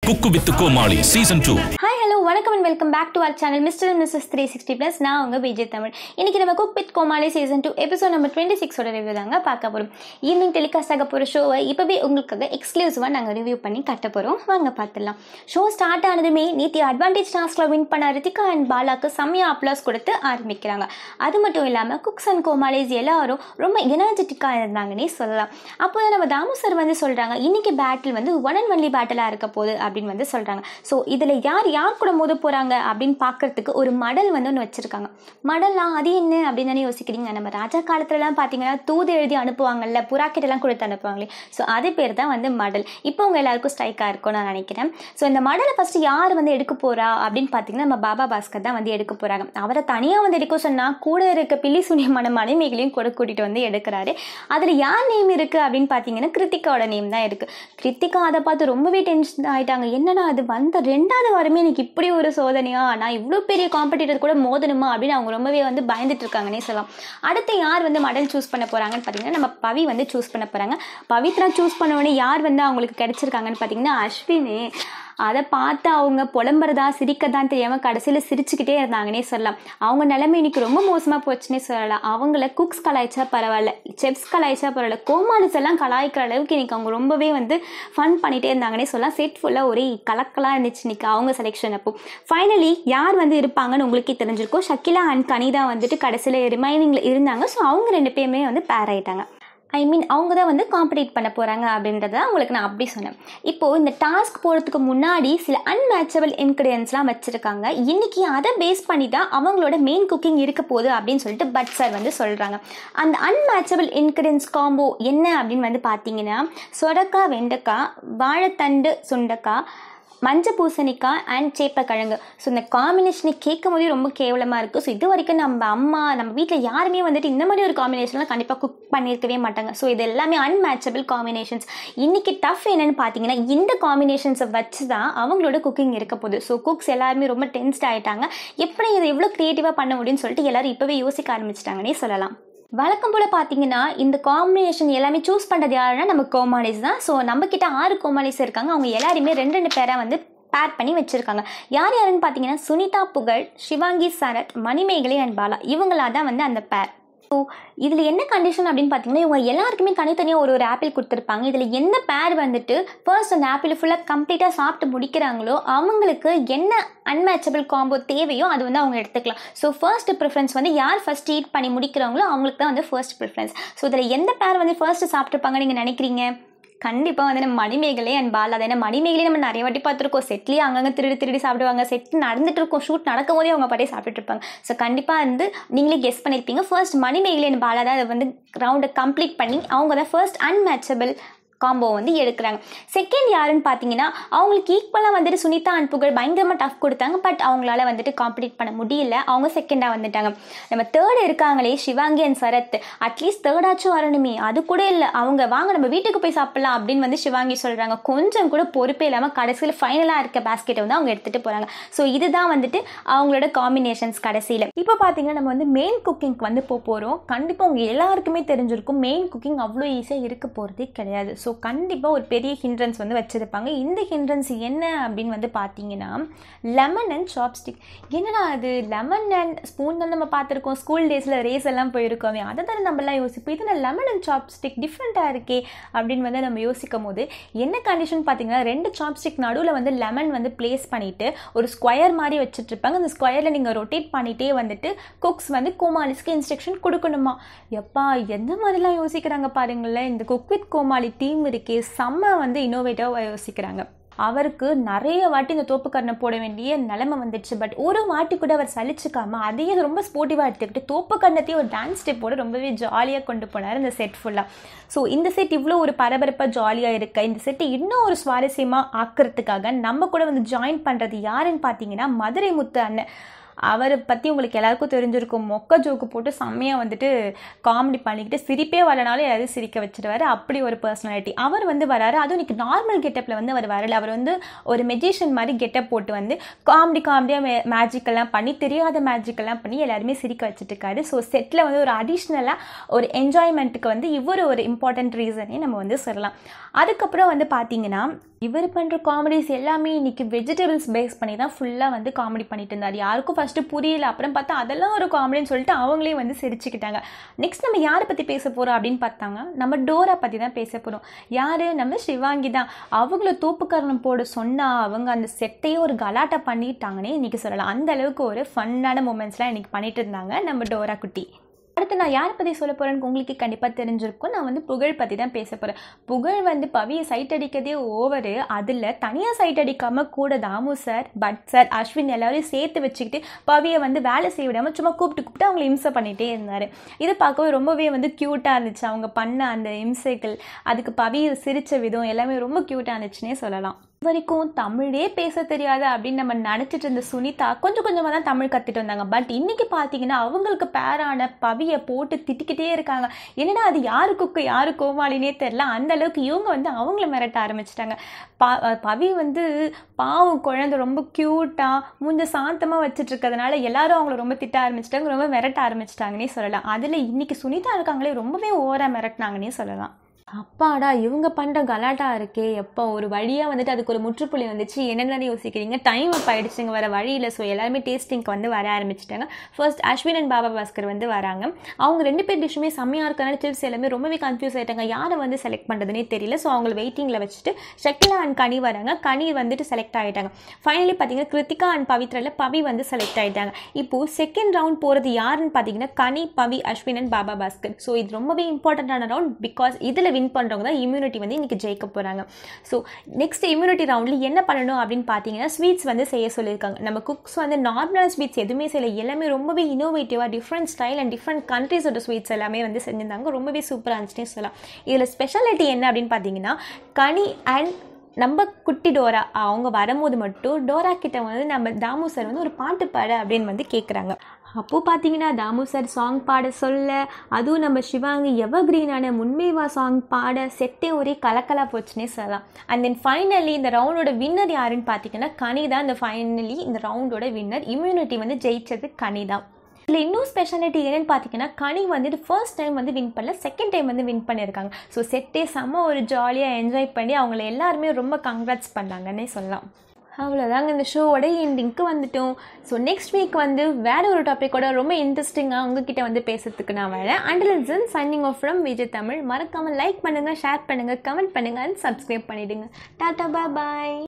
cook with Comali season two hi hello வணக்கம் and welcome back to our channel mister and missus three sixty plus நான் உங்கள் விஜய் தமிழ் இன்னைக்கு நம்ம cook with Comali season two episode number twenty சிக்ஸோட review தாங்க பார்க்க போகிறோம் ஈவினிங் டெலிகாஸ்ட் ஆக போகிற ஷோவை இப்போவே உங்களுக்காக எக்ஸ்க்ளூசிவாக நாங்கள் ரிவ்யூ பண்ணி கட்ட போகிறோம் வாங்க பார்த்துடலாம் ஷோ ஸ்டார்ட் ஆனதுமே நேற்று அட்வான்டேஜ் டாஸ்கில் வின் பண்ண ரித்திகா அண்ட் பாலாக்கு செம்மையாக அப்ளாஸ் கொடுத்து ஆரம்பிக்கிறாங்க அது மட்டும் இல்லாமல் குக்ஸ் அண்ட் கோமாலிஸ் எல்லாரும் ரொம்ப எனர்ஜெட்டிக்காக இருந்தாங்கன்னே சொல்லலாம் அப்போ தான் நம்ம தாமு சார் வந்து சொல்கிறாங்க இன்னைக்கு பேட்டில் வந்து ஒன் அண்ட் ஒன்லி பேட்டிலாக இருக்க போகுது அப்படின்னு வந்து சொல்கிறாங்க ஸோ இதில் யார் யார் கூட மோத போகிறாங்க அப்படின்னு பார்க்கறதுக்கு ஒரு மடல் வந்து ஒன்று வச்சுருக்காங்க மடல்லாம் அது என்ன அப்படின்னு தானே யோசிக்கிறீங்க நம்ம ராஜா காலத்துலலாம் பார்த்தீங்கன்னா தூது எழுதி அனுப்புவாங்கல்ல புறாக்கிட்டெல்லாம் கொடுத்து அனுப்புவாங்களே ஸோ அது பேர் தான் வந்து மடல் இப்போ உங்கள் எல்லாருக்கும் ஸ்ட்ரைக்காக இருக்கும்னு நான் நினைக்கிறேன் ஸோ இந்த மடலை ஃபஸ்ட்டு யார் வந்து எடுக்க போகிறா அப்படின்னு பார்த்தீங்கன்னா நம்ம பாபா பாஸ்கர் தான் வந்து எடுக்க போகிறாங்க அவரை தனியாக வந்து எடுக்க சொன்னால் கூட இருக்க பில்லி சூனியமான மனைமைகளையும் கூட கூட்டிகிட்டு வந்து எடுக்கிறாரு அதில் யார் நேம் இருக்குது அப்படின்னு பார்த்தீங்கன்னா கிருத்திகாவோட நேம் தான் இருக்குது கிருத்திகா அதை பார்த்து ரொம்பவே டென்ஷன் ஆகிட்டாங்க என்னடா அது வந்த ரெண்டாவது வாரமே எனக்கு இப்படி ஒரு சோதனையா நான் இவ்வளோ பெரிய காம்படிட்டர் கூட மோதணுமா அப்படின்னு அவங்க ரொம்பவே வந்து பயந்துட்டு இருக்காங்கன்னே சொல்லலாம் அடுத்து யார் வந்து மடல் சூஸ் பண்ண போகிறாங்கன்னு பார்த்தீங்கன்னா நம்ம பவி வந்து சூஸ் பண்ண போகிறாங்க பவித்ரா சூஸ் பண்ண உடனே யார் வந்து அவங்களுக்கு கிடைச்சிருக்காங்கன்னு பார்த்தீங்கன்னா அஸ்வினி அதை பார்த்து அவங்க புலம்புறதா சிரிக்கதான் தெரியாமல் கடைசியில் சிரிச்சுக்கிட்டே இருந்தாங்கன்னே சொல்லலாம் அவங்க நிலைமை இன்னைக்கு ரொம்ப மோசமாக போச்சுன்னே சொல்லலாம் அவங்கள குக்ஸ் கலாய்ச்சா பரவாயில்ல செப்ஸ் கலாய்ச்சா பரவாயில்ல கோமாளிஸ் எல்லாம் கலாய்க்கிற அளவுக்கு இன்னைக்கு அவங்க ரொம்பவே வந்து ஃபன் பண்ணிகிட்டே இருந்தாங்கன்னே சொல்லலாம் செட் ஃபுல்லாக ஒரே கலக்கலாக இருந்துச்சு இன்னைக்கு அவங்க செலெக்ஷன் அப்போ ஃபைனலி யார் வந்து இருப்பாங்கன்னு உங்களுக்கே தெரிஞ்சிருக்கும் ஷக்கிலா அண்ட் கனிதா வந்துட்டு கடைசியில் ரிமைனிங்கில் இருந்தாங்க ஸோ அவங்க ரெண்டு பேருமே வந்து பேர் ஆயிட்டாங்க ஐ மீன் அவங்க தான் வந்து காம்படிட் பண்ண போகிறாங்க அப்படின்றத உங்களுக்கு நான் அப்படி சொன்னேன் இப்போது இந்த டாஸ்க் போகிறதுக்கு முன்னாடி சில அன்மேச்சபிள் இன்க்ரீடியன்ஸ்லாம் வச்சுருக்காங்க இன்றைக்கி அதை பேஸ் பண்ணி தான் அவங்களோட மெயின் குக்கிங் இருக்க போகுது அப்படின்னு சொல்லிட்டு பட் சார் வந்து சொல்கிறாங்க அந்த அன்மேச்சபிள் இன்க்ரீடியன்ஸ் காம்போ என்ன அப்படின்னு வந்து பார்த்தீங்கன்னா சொரக்காய் வெண்டைக்காய் வாழைத்தண்டு சுண்டைக்காய் மஞ்சள் பூசணிக்காய் அண்ட் சேப்பக்கிழங்கு ஸோ இந்த காம்பினேஷனை கேட்கும் போதே ரொம்ப கேவலமாக இருக்குது ஸோ இது வரைக்கும் நம்ம அம்மா நம்ம வீட்டில் யாருமே வந்துட்டு இந்த மாதிரி ஒரு காம்பினேஷன்லாம் கண்டிப்பாக குக் பண்ணியிருக்கவே மாட்டாங்க ஸோ இது எல்லாமே அன்மேச்சபிள் காம்பினேஷன்ஸ் இன்றைக்கி டஃப் என்னன்னு பார்த்தீங்கன்னா இந்த காம்பினேஷன்ஸை வச்சு தான் அவங்களோட குக்கிங் இருக்க போகுது ஸோ குக்ஸ் எல்லாருமே ரொம்ப டென்ஸ்ட் ஆகிட்டாங்க எப்படி இதை எவ்வளோ க்ரியேட்டிவாக பண்ண முடியும்னு சொல்லிட்டு எல்லாரும் இப்போவே யோசிக்க ஆரம்பிச்சிட்டாங்கன்னே சொல்லலாம் வழக்கம் போல் பார்த்தீங்கன்னா இந்த காம்பினேஷன் எல்லாமே சூஸ் பண்ணுறது யாருன்னா நம்ம கோமாலிஸ் தான் ஸோ நம்ம கிட்ட ஆறு கோமாலிஸ் இருக்காங்க அவங்க எல்லாருமே ரெண்டு ரெண்டு பேராக வந்து பேர் பண்ணி வச்சுருக்காங்க யார் யாருன்னு பார்த்தீங்கன்னா சுனிதா புகழ் சிவாங்கி சரத் மணிமேகலை அண்ட் பாலா இவங்களா தான் வந்து அந்த பேர் ஸோ இதில் என்ன கண்டிஷன் அப்படின்னு பார்த்தீங்கன்னா இவங்க எல்லாருக்குமே தனித்தனியாக ஒரு ஒரு ஆப்பிள் கொடுத்துருப்பாங்க இதில் எந்த பேர் வந்துட்டு ஃபர்ஸ்ட் அந்த ஆப்பிள் ஃபுல்லாக கம்ப்ளீட்டாக சாப்பிட்டு முடிக்கிறாங்களோ அவங்களுக்கு என்ன அன்மேச்சபிள் காம்போ தேவையோ அது வந்து அவங்க எடுத்துக்கலாம் ஸோ ஃபர்ஸ்ட் ப்ரிஃபரன்ஸ் வந்து யார் ஃபர்ஸ்ட் ஈட் பண்ணி முடிக்கிறாங்களோ அவங்களுக்கு தான் வந்து ஃபர்ஸ்ட் ப்ரிஃபரன்ஸ் ஸோ இதில் எந்த பேர் வந்து ஃபர்ஸ்ட் சாப்பிட்ருப்பாங்க நீங்கள் நினைக்கிறீங்க கண்டிப்பாக வந்து நம்ம மணிமேகலை அண்ட் பால் அதை ஏன்னா மணிமேகலை நம்ம நிறைய வாட்டி பார்த்துருக்கோம் செட்லேயே அங்கங்கே திருடி திருடி சாப்பிடுவாங்க செட் நடந்துட்டு இருக்கும் ஷூட் நடக்கும் போதே அவங்க பாட்டே சாப்பிட்டுட்டு இருப்பாங்க ஸோ கண்டிப்பாக வந்து நீங்களே கெஸ் பண்ணியிருப்பீங்க ஃபர்ஸ்ட் மணிமேகலை அண்ட் பாலா தான் அதை வந்து ரவுண்டை கம்ப்ளீட் பண்ணி அவங்க தான் ஃபர்ஸ்ட் அன்மேச்சபிள் காம்போ வந்து எடுக்கிறாங்க செகண்ட் யாருன்னு பார்த்தீங்கன்னா அவங்களுக்கு ஈக்குவலாக வந்துட்டு சுனிதா அண்ட் புகழ் பயங்கரமாக டஃப் கொடுத்தாங்க பட் அவங்களால வந்துட்டு காம்படிட் பண்ண முடியல அவங்க செகண்டாக வந்துட்டாங்க நம்ம தேர்ட் இருக்காங்களே சிவாங்கி அண்ட் சரத் அட்லீஸ்ட் தேர்டாச்சும் வரணுமே அது கூட இல்லை அவங்க வாங்க நம்ம வீட்டுக்கு போய் சாப்பிடலாம் அப்படின்னு வந்து சிவாங்கி சொல்கிறாங்க கொஞ்சம் கூட பொறுப்பே இல்லாமல் கடைசியில் ஃபைனலாக இருக்க பேஸ்கெட்டை வந்து அவங்க எடுத்துகிட்டு போகிறாங்க ஸோ இதுதான் வந்துட்டு அவங்களோட காம்பினேஷன்ஸ் கடைசியில் இப்போ பார்த்தீங்கன்னா நம்ம வந்து மெயின் குக்கிங்க்கு வந்து போக போகிறோம் கண்டிப்பாக உங்கள் எல்லாருக்குமே தெரிஞ்சிருக்கும் மெயின் குக்கிங் அவ்வளோ ஈஸியாக இருக்க போகிறதே கிடையாது ஸோ கண்டிப்பாக ஒரு பெரிய ஹிண்ட்ரன்ஸ் வந்து வச்சுருப்பாங்க இந்த ஹிண்ட்ரன்ஸ் என்ன அப்படின்னு வந்து பார்த்தீங்கன்னா லெமன் அண்ட் சாப்ஸ்டிக் என்னடா அது லெமன் அண்ட் ஸ்பூன் தான் நம்ம பார்த்துருக்கோம் ஸ்கூல் டேஸில் ரேஸ் எல்லாம் போயிருக்கோமே அதை தானே நம்மலாம் யோசிப்போம் இதில் லெமன் அண்ட் சாப்ஸ்டிக் டிஃப்ரெண்ட்டாக இருக்கே அப்படின்னு வந்து நம்ம யோசிக்கும் போது என்ன கண்டிஷன் பார்த்தீங்கன்னா ரெண்டு சாப்ஸ்டிக் நடுவில் வந்து லெமன் வந்து பிளேஸ் பண்ணிவிட்டு ஒரு ஸ்கொயர் மாதிரி வச்சுட்டு இருப்பாங்க அந்த ஸ்கொயரில் நீங்கள் ரொட்டேட் பண்ணிகிட்டே வந்துட்டு குக்ஸ் வந்து கோமாலிஸ்க்கு இன்ஸ்ட்ரக்ஷன் கொடுக்கணுமா எப்பா எந்த மாதிரிலாம் யோசிக்கிறாங்க பாருங்களேன் இந்த குக் வித் கோமாளி டீம் இருக்கே செம்ம வந்து இன்னோவேட்டிவாக யோசிக்கிறாங்க அவருக்கு நிறைய வாட்டி இந்த தோப்புக்கரணை போட வேண்டிய நிலைமை வந்துடுச்சு பட் ஒரு வாட்டி கூட அவர் சலிச்சுக்காம அதையே ரொம்ப ஸ்போர்ட்டிவாக எடுத்துக்கிட்டு தோப்புக்கரணத்தையும் ஒரு டான்ஸ் ஸ்டெப்போட ரொம்பவே ஜாலியாக கொண்டு போனார் இந்த செட் ஃபுல்லாக ஸோ இந்த செட் இவ்வளோ ஒரு பரபரப்பாக ஜாலியாக இருக்க இந்த செட்டை இன்னும் ஒரு சுவாரஸ்யமாக ஆக்கிறதுக்காக நம்ம கூட வந்து ஜாயின் பண்ணுறது யாருன்னு பார்த்தீங்கன்னா மதுரை முத்து அண்ணன் அவரை பற்றி உங்களுக்கு எல்லாருக்கும் தெரிஞ்சிருக்கும் மொக்க ஜோக்கு போட்டு செம்மையாக வந்துட்டு காமெடி பண்ணிக்கிட்டு சிரிப்பே வரனாலும் யாராவது சிரிக்க வச்சிருவாரு அப்படி ஒரு பர்சனாலிட்டி அவர் வந்து வராரு அதுவும் இன்னைக்கு நார்மல் கெட்டப்பில் வந்து அவர் வரல அவர் வந்து ஒரு மெஜிஷியன் மாதிரி கெட்டப் போட்டு வந்து காமெடி காமெடியாக மே மேஜிக்கெல்லாம் பண்ணி தெரியாத மேஜிக்கெல்லாம் பண்ணி எல்லாருமே சிரிக்க வச்சுட்டு இருக்காரு ஸோ செட்டில் வந்து ஒரு அடிஷ்னலாக ஒரு என்ஜாய்மெண்ட்டுக்கு வந்து இவர் ஒரு இம்பார்ட்டன்ட் ரீசனே நம்ம வந்து சொல்லலாம் அதுக்கப்புறம் வந்து பார்த்தீங்கன்னா இவர் பண்ணுற காமெடிஸ் எல்லாமே இன்னைக்கு வெஜிடபிள்ஸ் பேஸ் பண்ணி தான் ஃபுல்லாக வந்து காமெடி பண்ணிட்டு இருந்தார் யாருக்கும் ஃபஸ்ட்டு புரியல அப்புறம் பார்த்தா அதெல்லாம் ஒரு காமெடின்னு சொல்லிட்டு அவங்களே வந்து சிரிச்சுக்கிட்டாங்க நெக்ஸ்ட் நம்ம யாரை பற்றி பேச போகிறோம் அப்படின்னு பார்த்தாங்க நம்ம டோரா பற்றி தான் பேச போகிறோம் யார் நம்ம சிவாங்கி தான் அவங்கள தூப்புக்கரணம் போட சொன்னால் அவங்க அந்த செட்டையே ஒரு கலாட்டை பண்ணிட்டாங்கன்னே இன்றைக்கி சொல்லலாம் அந்த அளவுக்கு ஒரு ஃபன்னான மூமெண்ட்ஸ்லாம் இன்றைக்கி பண்ணிட்டு இருந்தாங்க நம்ம டோரா குட்டி அடுத்து நான் யாரை பற்றி சொல்ல போகிறேன்னு உங்களுக்கு கண்டிப்பாக தெரிஞ்சிருக்கும் நான் வந்து புகழ் பற்றி தான் பேச போகிறேன் புகழ் வந்து பவியை சைட் அடிக்கிறதே ஓவரு அதில் தனியாக சைட் அடிக்காமல் கூட Damu sir but sir Ashwin எல்லாரையும் சேர்த்து வச்சுக்கிட்டு பவியை வந்து வேலை செய்ய விடாமல் சும்மா கூப்பிட்டு கூப்பிட்டு அவங்கள இம்சை பண்ணிகிட்டே இருந்தார் இது பார்க்கவே ரொம்பவே வந்து க்யூட்டாக இருந்துச்சு அவங்க பண்ண அந்த இம்சைகள் அதுக்கு பவி சிரித்த விதம் எல்லாமே ரொம்ப க்யூட்டாக இருந்துச்சுன்னே சொல்லலாம் இது வரைக்கும் தமிழே பேச தெரியாது அப்படின்னு நம்ம நினச்சிட்டு இருந்த சுனிதா கொஞ்சம் கொஞ்சமாக தான் தமிழ் கற்றுட்டு வந்தாங்க பட் இன்னைக்கு பார்த்தீங்கன்னா அவங்களுக்கு பேரான பவியை போட்டு திட்டிக்கிட்டே இருக்காங்க என்னடா அது யாரு குக்கு யாரு கோமாளினே தெரில அந்த அளவுக்கு இவங்க வந்து அவங்கள மிரட்ட ஆரம்பிச்சிட்டாங்க பா பவி வந்து பாவம் குழந்தை ரொம்ப க்யூட்டாக மூஞ்ச சாந்தமாக வச்சுட்டு இருக்கிறதுனால எல்லாரும் அவங்கள ரொம்ப திட்ட ஆரம்பிச்சிட்டாங்க ரொம்ப மிரட்ட ஆரம்பிச்சிட்டாங்கன்னே சொல்லலாம் அதில் இன்னைக்கு சுனிதா இருக்காங்களே ரொம்பவே ஓவராக மிரட்டினாங்கன்னே சொல்லலாம் அப்பாடா இவங்க பண்ணுற கலாட்டா இருக்கே எப்போ ஒரு வழியாக வந்துட்டு அதுக்கு ஒரு முற்றுப்புள்ளி வந்துச்சு என்னென்னு யோசிக்கிறீங்க டைம் அப்போ ஆயிடுச்சுங்க வர வழியில் ஸோ எல்லாருமே டேஸ்டிங்க்கு வந்து வர ஆரம்பிச்சிட்டாங்க ஃபர்ஸ்ட் அஸ்வின் அண்ட் பாபா பாஸ்கர் வந்து வராங்க அவங்க ரெண்டு பேர் டிஷ்ஷுமே செம்மையாக இருக்கனால சிப்ஸ் எல்லாமே ரொம்பவே கன்ஃபியூஸ் ஆகிட்டாங்க யாரை வந்து செலக்ட் பண்ணுறதுனே தெரியல ஸோ அவங்கள வெயிட்டிங்கில் வச்சுட்டு ஷக்கிலா அண்ட் கனி வராங்க கனி வந்துட்டு செலக்ட் ஆகிட்டாங்க ஃபைனலி பார்த்தீங்கன்னா கிருத்திகா அண்ட் பவித்ரால பவி வந்து செலக்ட் ஆகிட்டாங்க இப்போது செகண்ட் ரவுண்ட் போகிறது யாருன்னு பார்த்தீங்கன்னா கனி பவி அஸ்வின் அண்ட் பாபா பாஸ்கர் ஸோ இது ரொம்பவே இம்பார்ட்டண்ட்டான ரவுண்ட் பிகாஸ் இதில் வின் பண்ணுறவங்க தான் இம்யூனிட்டி வந்து இன்றைக்கி ஜெயிக்க போகிறாங்க ஸோ நெக்ஸ்ட் இம்யூனிட்டி ரவுண்டில் என்ன பண்ணணும் அப்படின்னு பார்த்தீங்கன்னா ஸ்வீட்ஸ் வந்து செய்ய சொல்லியிருக்காங்க நம்ம குக்ஸ் வந்து நார்மலான ஸ்வீட்ஸ் எதுவுமே செய்யலை எல்லாமே ரொம்பவே இனோவேட்டிவாக டிஃப்ரெண்ட் ஸ்டைல் அண்ட் டிஃப்ரெண்ட் கண்ட்ரீஸோட ஸ்வீட்ஸ் எல்லாமே வந்து செஞ்சிருந்தாங்க ரொம்பவே சூப்பராக இருந்துச்சுன்னே சொல்லலாம் இதில் ஸ்பெஷாலிட்டி என்ன அப்படின்னு பார்த்தீங்கன்னா கனி அண்ட் நம்ம குட்டி டோரா அவங்க வரும்போது மட்டும் டோரா கிட்ட வந்து நம்ம தாமு சார் வந்து ஒரு பாட்டு பாட அப்படின்னு வந்து கேட்குறாங்க அப்போது பார்த்தீங்கன்னா தாமு சார் சாங் பாட சொல்ல அதுவும் நம்ம சிவாங்கி எவர்கிரீனான முன்மேவா சாங் பாட செட்டே ஒரே கலக்கலா போச்சுன்னே சொல்லலாம் அண்ட் தென் ஃபைனலி இந்த ரவுண்டோட வின்னர் யாருன்னு பார்த்தீங்கன்னா கனி தான் இந்த ஃபைனலி இந்த ரவுண்டோட வின்னர் இம்யூனிட்டி வந்து ஜெயிச்சது கனி தான் இதில் இன்னும் ஸ்பெஷாலிட்டி என்னென்னு பார்த்தீங்கன்னா கனி வந்துட்டு ஃபர்ஸ்ட் டைம் வந்து வின் பண்ணல செகண்ட் டைம் வந்து வின் பண்ணியிருக்காங்க ஸோ செட்டே செம்ம ஒரு ஜாலியாக என்ஜாய் பண்ணி அவங்கள எல்லாருமே ரொம்ப கங்க்ராட்ஸ் பண்ணாங்கன்னே சொல்லலாம் அவ்வளோதாங்க இந்த ஷோவோட எண்டிங்க்கு வந்துட்டோம் ஸோ நெக்ஸ்ட் வீக் வந்து வேற ஒரு டாப்பிக்கோட ரொம்ப இன்ட்ரெஸ்டிங்காக உங்ககிட்ட வந்து பேசுறதுக்கு நான் வரேன் until signing off from Vijay Tamil மறக்காமல் லைக் பண்ணுங்கள் ஷேர் பண்ணுங்கள் கமெண்ட் பண்ணுங்கள் அண்ட் சப்ஸ்கிரைப் பண்ணிவிடுங்க டாட்டா பாய்